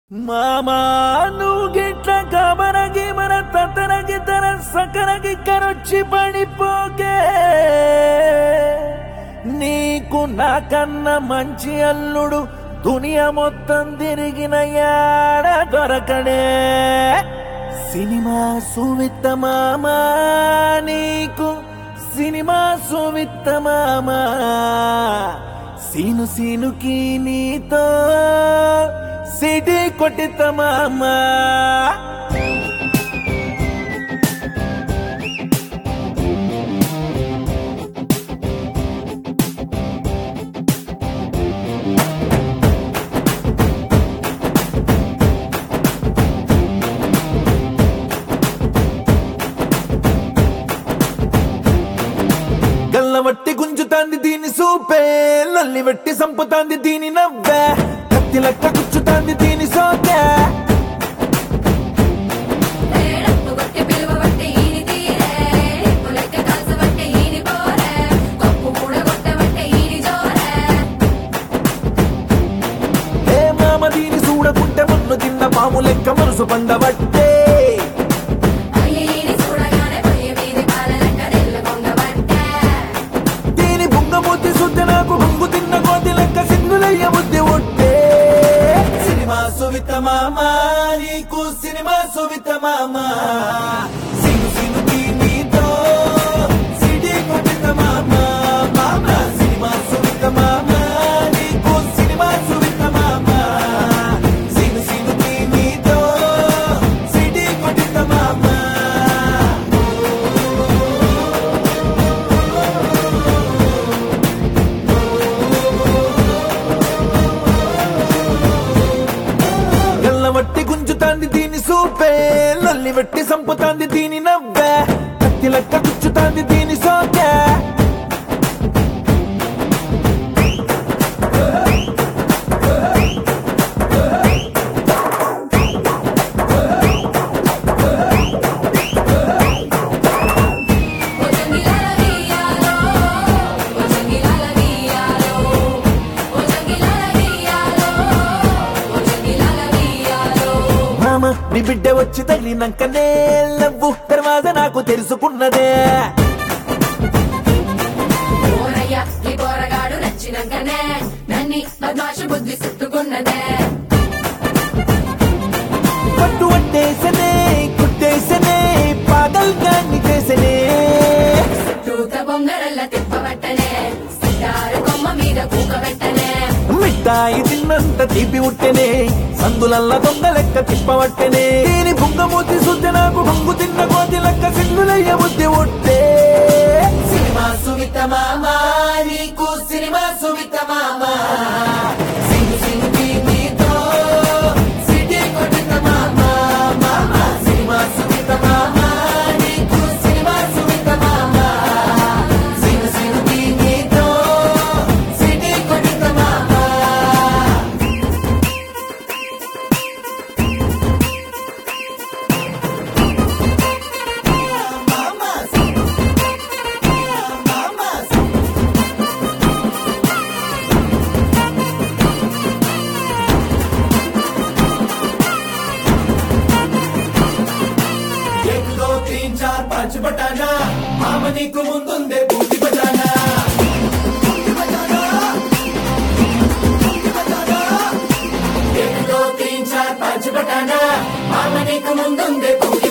మామా నువ్వు గిట్ల గమనగి మన తతనగి తన సకనగి కరొచ్చి పడిపోకే నీకు నాకన్న మంచి అల్లుడు దునియా మొత్తం తిరిగిన యాడ దొరకడే సినిమా సువిత్త మామా నీకు సినిమా సువిత్త మామా సీను సీనుకి నీతో సిటీ కొట్టిత మామా గల్లవట్టి గుంజుతాంది దీని సూపే లల్లి వెట్టి సంపుతాంది దీని నవ్వే కత్తి లెక్క గుచ్చుతాంది దీని సోకే ఏడప్పు కొట్టి పిలువబట్టి ఈని తీరే నిప్పు లెక్క కాల్చబట్టి ఈని పోరే కప్పు కూడా కొట్టబట్టి ఈని జోరే ఏ మామ దీని చూడకుంటే మున్ను తిన్న పాము లెక్క మనసు పండబట్టే అయ్య ఈని చూడగానే పొయ్యి మీది పాల లెక్క నెల్లు పొంగబట్టే దీని బుంగమూతి శుద్ధ నాకు బొంగు తిన్న కోతి లెక్క సింగులయ్య బుద్ధి ఉట్టే సినిమా సువిత మామ నీకు సినిమా సువిత మామ సిను సిను నీతో సిటీ కొట్టిత మామ మామ సినిమా సువిత మామ నీకు సినిమా సువిత మామ సిను సిను నీతో సిటీ కొట్టిత మామ గల్లవట్టి గుంజుతాంది దీని సూపే లల్లి వెట్టి సంపుతాంది దీని నవ్వే కత్తి లెక్క గుచ్చుతాంది దీని సోకే ఓ జంగిలాల వియాలో ఓ జంగిలాల వియాలో ఓ జంగిలాల వియాలో ఓ జంగిలాల వియాలో మామ నీ బిడ్డ వచ్చి తగిలినాకనే లవ్వు తర్వాత నాకు తెలుసుకున్నదే ఓరయ్య ఈ పోరగాడు నచ్చినంకనే నన్ని బద్మాషు బుద్ధి చుట్టుకున్నదే పట్టు పట్టేసనే కుట్టేసనే పాగల్ గాన్ని చేసనే టూత బొంగరల్ల తిప్పబట్టనే సితారు కొమ్మ మీద కూకబెట్టనే మిఠాయి తిన్నంత తీపి ఉట్టెనే సందులల్ల దొంగ లెక్క తిప్పవట్టెనే దీని బుంగమూతి శుద్ధ నాకు బొంగు తిన్న కోతి లెక్క సింగులయ్య బుద్ధి ఉట్టే సినిమా సువిత మామ నీకు సినిమా సువిత మామ సింగు సింగు నీతో సిటీ కొట్టిన మామ మామ సినిమా సువిత మామ నీకు సినిమా సువిత మామ సింగు సింగు నీతో సిటీ కొట్టిన మామ एक दो तीन चार पाँच बटाना मामनी को मुंदुंदे बूटी बजाना बूटी बजाना बूटी बजाना एक दो तीन चार पाँच बटाना मामनी को मुंदुंदे बूटी